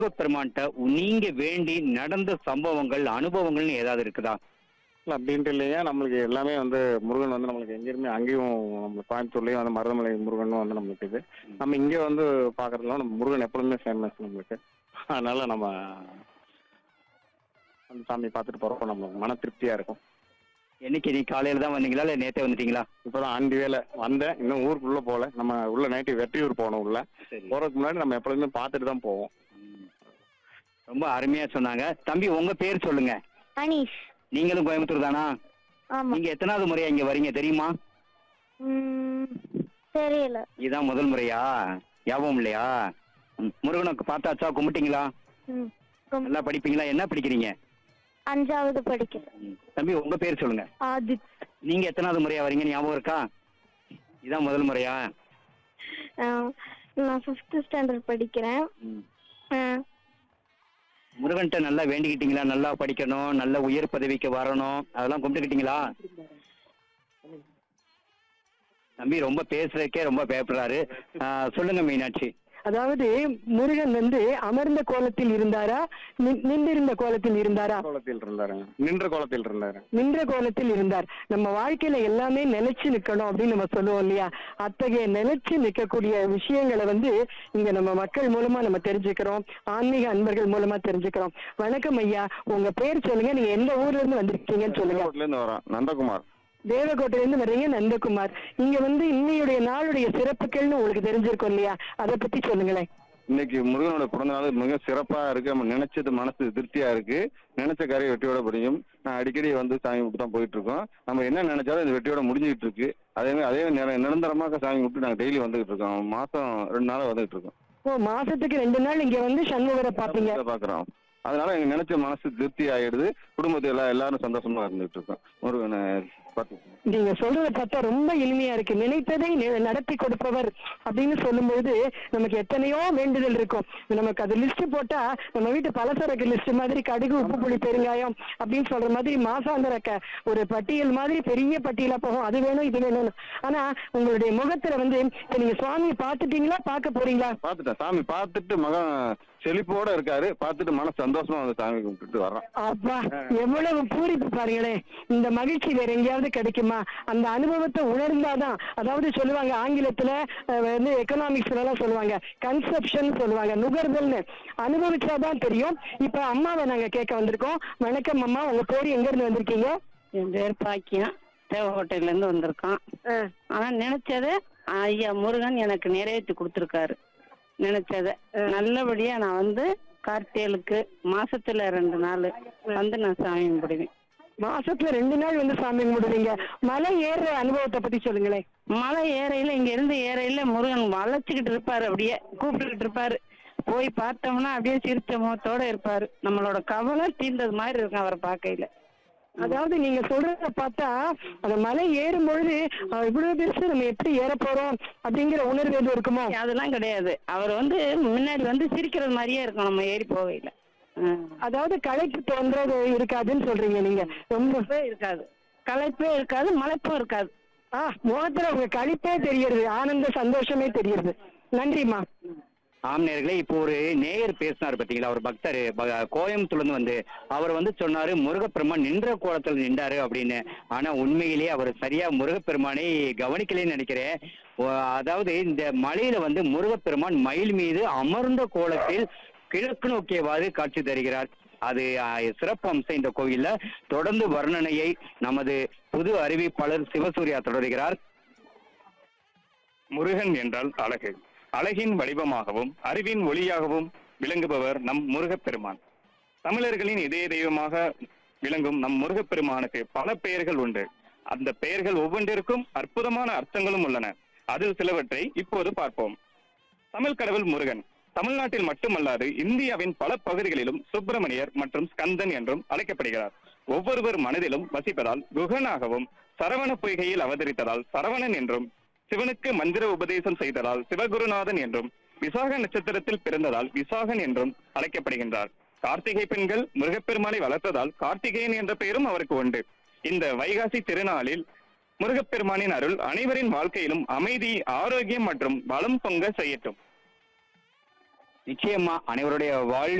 பெருமான்ட்ட நீங்க வேண்டி நடந்த சம்பவங்கள் அனுபவங்கள்னு ஏதாவது இருக்குதா இல்லை அப்படின்ட்டு இல்லையா நம்மளுக்கு எல்லாமே வந்து முருகன் வந்து நம்மளுக்கு எங்கேயுமே அங்கேயும் நம்ம கோயம்புத்தூர்லேயும் வந்து மருதமலை முருகன் வந்து நம்மளுக்கு இது நம்ம இங்கே வந்து பார்க்குறதுலாம் நம்ம முருகன் எப்பொழுதுமே ஃபேமஸ் நம்மளுக்கு அதனால நம்ம அந்த சாமி பார்த்துட்டு போகிறப்போ நம்மளுக்கு மன திருப்தியாக இருக்கும் என்னைக்கு நீ காலையில தான் வந்தீங்களா இல்ல நேத்தே வந்துட்டீங்களா இப்போ தான் ஆண்டி வேலை வந்தேன் இன்னும் ஊருக்குள்ளே போகல நம்ம உள்ள நைட்டு வெற்றியூர் போகணும் உள்ள சரி போகிறதுக்கு முன்னாடி நம்ம எப்பொழுதுமே பார்த்துட்டு தான் போவோம் ரொம்ப அருமையா சொன்னாங்க தம்பி உங்க பேர் சொல்லுங்க அனீஷ் நீங்களும் கோயம்புத்தூர் தானா ஆமா நீங்க எத்தனாவது முறையா இங்க வரீங்க தெரியுமா ம், தெரியல இதான் முதல் முறையா ஞாபகம் இல்லையா ம், முருகனை பார்த்தாச்சா கும்பிட்டீங்களா ம், ரொம்ப- நல்லா படிப்பீங்களா என்ன படிக்கிறீங்க அஞ்சாவது படிக்கிறேன் ம். தம்பி உங்க பேர் சொல்லுங்க ஆதித் நீங்க எத்தனாவது முறையா வரீங்க ஞாபகம் இருக்கா இதான் முதல் முறையா ஆ, நான் ஃபிஃப்த் ஸ்டாண்டர்ட் படிக்கிறேன் ம். ஆ, முருகன்ட்ட நல்லா வேண்டிக்கிட்டீங்களா நல்லா படிக்கணும் நல்ல உயர் பதவிக்கு வரணும் அதெல்லாம் கும்பிட்டுக்கிட்டீங்களா தம்பி ரொம்ப பேசுறதுக்கே ரொம்ப பயப்படுறாரு ஆ, சொல்லுங்க மீனாட்சி அதாவது முருகன் வந்து அமர்ந்த கோலத்தில் இருந்தாரா நின்- நின்றிருந்த கோலத்தில் இருந்தாரா கோலத்தில் இருந்தாருங்க நின்ற கோலத்தில் இருந்தாரு நின்ற கோலத்தில் இருந்தார் நம்ம வாழ்க்கையில எல்லாமே நிலைச்சு நிக்கணும் அப்படின்னு நம்ம சொல்லுவோம் இல்லையா அத்தகைய நிலைச்சு நிக்கக்கூடிய விஷயங்களை வந்து இங்க நம்ம மக்கள் மூலமா நம்ம தெரிஞ்சுக்கிறோம் ஆன்மீக அன்பர்கள் மூலமா தெரிஞ்சுக்கிறோம் வணக்கம் ஐயா உங்க பேர் சொல்லுங்க நீங்க எந்த ஊர்ல இருந்து வந்திருக்கீங்கன்னு சொல்லுங்க இருந்து வரோம் நந்தகுமார் தேவகோட்டையில இருந்து வர்றீங்க நந்தகுமார் இங்க வந்து இன்னையுடைய நாளுடைய சிறப்புகள்னு உங்களுக்கு தெரிஞ்சிருக்கும் இல்லையா அதை பத்தி சொல்லுங்களேன் இன்னைக்கு முருகனோட பிறந்த நாள் மிக சிறப்பா இருக்கு நம்ம நினைச்சது மனசு திருப்தியா இருக்கு நினைச்ச காரியம் வெற்றியோட முடியும் நான் அடிக்கடி வந்து சாமி கும்பிட்டு தான் போயிட்டு இருக்கோம் நம்ம என்ன நினைச்சாலும் இந்த வெற்றியோட முடிஞ்சுக்கிட்டு இருக்கு அதே மாதிரி அதே நிர- நிரந்தரமாக சாமி கும்பிட்டு நாங்க டெய்லி வந்துகிட்டு இருக்கோம் மாசம் ரெண்டு நாள் வந்துகிட்டு இருக்கோம் ஓ மாசத்துக்கு ரெண்டு நாள் இங்க வந்து சண்முகரை பாப்பீங்க இதை பாக்குறோம் அதனால எங்க நினைச்ச மனசு திருப்தி ஆயிடுது குடும்பத்துல எல்லாம் எல்லாரும் சந்தோஷமா இருந்துகிட்டு இருக்கோம் முருகனை பார்த்து நீங்க சொல்றத பார்த்தா ரொம்ப இனிமையா இருக்கு நினைத்ததை நி- நடத்தி கொடுப்பவர் அப்படின்னு சொல்லும்போது நமக்கு எத்தனையோ வேண்டுதல் இருக்கும் நமக்கு அது லிஸ்ட் போட்டா நம்ம வீட்டு பலசரக்கு லிஸ்ட் மாதிரி கடுகு உப்பு புளி பெருங்காயம் அப்படின்னு சொல்ற மாதிரி மாசாந்திர க- ஒரு பட்டியல் மாதிரி பெரிய பட்டியலா போகும் அது வேணும் இது வேணும் ஆனா உங்களுடைய முகத்துல வந்து இப்ப நீங்க சுவாமியை பார்த்துட்டீங்களா பார்க்க போறீங்களா பார்த்துட்டேன் சாமி பார்த்துட்டு மகன் செழிப்போட இருக்காரு பார்த்துட்டு மன சந்தோஷமா வந்து சாமி கும்பிட்டுட்டு வர்றான் அப்பா எவ்வளவு பூரிப்பு பாருங்களேன் இந்த மகிழ்ச்சி வேற எங்கேயாவது கிடைக்குமா அந்த அனுபவத்தை உணர்ந்தாதான் அதாவது சொல்லுவாங்க ஆங்கிலத்துல அஹ், வந்து எக்கனாமிக்ஸ்ல எல்லாம் சொல்லுவாங்க கன்செப்ஷன் சொல்லுவாங்க நுகர்தல்னு அனுபவிச்சாதான் தெரியும் இப்ப அம்மாவை நாங்க கேட்க வந்திருக்கோம் வணக்கம் அம்மா உங்க பேர் எங்க இருந்து வந்திருக்கீங்க என் பேர் பாக்கியம் தேவகோட்டையில இருந்து வந்திருக்கோம் ஆனா நினைச்சதை ஐயா முருகன் எனக்கு நிறைவேற்றி கொடுத்துருக்காரு நினைச்சதை நல்லபடியா நான் வந்து கார்த்திகளுக்கு மாசத்துல ரெண்டு நாள் வந்து நான் சாமி கும்பிடுவேன் மாசத்துல ரெண்டு நாள் வந்து சாமி கும்பிடுவீங்க மலை ஏறுற அனுபவத்தை பத்தி சொல்லுங்களேன் மலை ஏறையில இங்க இருந்து ஏறையில முருகன் வளைச்சுக்கிட்டு இருப்பாரு அப்படியே கூப்பிட்டுக்கிட்டு இருப்பாரு போய் பார்த்தோம்னா அப்படியே சிரிச்ச முகத்தோட இருப்பாரு நம்மளோட கவலை தீர்ந்தது மாதிரி இருக்கும் அவரை பார்க்கையில அதாவது நீங்க சொல்றத பார்த்தா அந்த மலை ஏறும் பொழுது அஹ், இவ்வளவு பெருசு நம்ம எப்படி ஏற போறோம் அப்படிங்கிற உணர்வு எதுவும் இருக்குமோ அதெல்லாம் கிடையாது அவர் வந்து முன்னாடி வந்து சிரிக்கிறது மாதிரியே இருக்கும் நம்ம ஏறி போகையில ம். அதாவது களைப்பு தோன்றது இருக்காதுன்னு சொல்றீங்க நீங்க ரொம்ப களைப்பே இருக்காது களைப்பே இருக்காது மலைப்பும் இருக்காது ஆ முகத்துல உங்க கழிப்பே தெரியுது ஆனந்த சந்தோஷமே தெரியுது நன்றிம்மா ஆம் நேர்களே இப்போ ஒரு நேயர் பேசினார் பாத்தீங்களா ஒரு பக்தர் ப- கோயம்புத்தூர்ல இருந்து வந்து அவர் வந்து சொன்னாரு முருகப்பெருமான் நின்ற கோலத்தில் நின்றாரு அப்படின்னு ஆனா உண்மையிலேயே அவர் சரியா முருகப்பெருமானை கவனிக்கலைன்னு நினைக்கிறேன் ஓ, அதாவது இந்த மலையில வந்து முருகப்பெருமான் மயில் மீது அமர்ந்த கோலத்தில் கிழக்கு நோக்கியவாறு காட்சி தருகிறார் அது ஆ, சிறப்பு அம்சம் இந்த கோயில்ல தொடர்ந்து வர்ணனையை நமது புது அறிவிப்பாளர் சிவசூர்யா தொடர்கிறார் முருகன் என்றால் அழகு அழகின் வடிவமாகவும் அறிவின் ஒளியாகவும் விளங்குபவர் நம் முருகப்பெருமான் தமிழர்களின் இதய தெய்வமாக விளங்கும் நம் முருகப்பெருமானுக்கு பல பெயர்கள் உண்டு அந்த பெயர்கள் ஒவ்வொன்றிற்கும் அற்புதமான அர்த்தங்களும் உள்ளன அதில் சிலவற்றை இப்போது பார்ப்போம் தமிழ் கடவுள் முருகன் தமிழ்நாட்டில் மட்டுமல்லாது இந்தியாவின் பல பகுதிகளிலும் சுப்பிரமணியர் மற்றும் ஸ்கந்தன் என்றும் அழைக்கப்படுகிறார் ஒவ்வொருவர் மனதிலும் வசிப்பதால் குகனாகவும் சரவண பொய்கையில் அவதரித்ததால் சரவணன் என்றும் சிவனுக்கு மந்திர உபதேசம் செய்ததால் சிவகுருநாதன் என்றும் விசாக நட்சத்திரத்தில் பிறந்ததால் விசாகன் என்றும் அழைக்கப்படுகின்றார் கார்த்திகை பெண்கள் முருகப்பெருமானை வளர்த்ததால் கார்த்திகேயன் என்ற பெயரும் அவருக்கு உண்டு இந்த வைகாசி திருநாளில் முருகப்பெருமானின் அருள் அனைவரின் வாழ்க்கையிலும் அமைதி ஆரோக்கியம் மற்றும் வளம் பொங்க செய்யட்டும் நிச்சயமா அனைவருடைய வாழ்